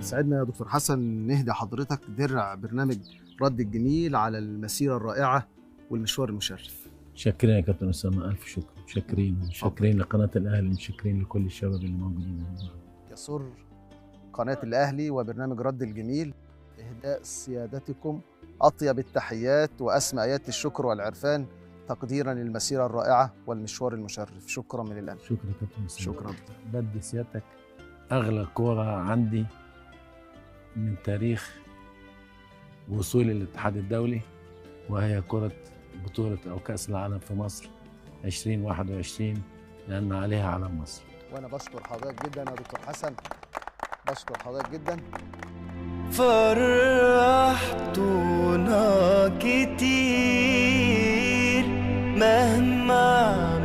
سعدنا يا دكتور حسن نهدي حضرتك درع برنامج رد الجميل على المسيرة الرائعة والمشوار المشرف شاكرين يا كابتن اسامه الف شكر شاكرين شاكرين لقناه الاهلي شاكرين لكل الشباب اللي موجودين هنا. يسر قناة الأهلي وبرنامج رد الجميل إهداء سيادتكم أطيب التحيات وأسمى آيات الشكر والعرفان تقديرا للمسيرة الرائعة والمشوار المشرف شكرا من القلب شكرا يا كابتن اسامه شكرا بدي سيادتك اغلى كوره عندي من تاريخ وصولي للاتحاد الدولي وهي كره بطوله او كاس العالم في مصر 2021 لان عليها علم مصر وأنا بشكر حضرتك جدا يا دكتور حسن بشكر حضرتك جدا فرحتونا كتير مهما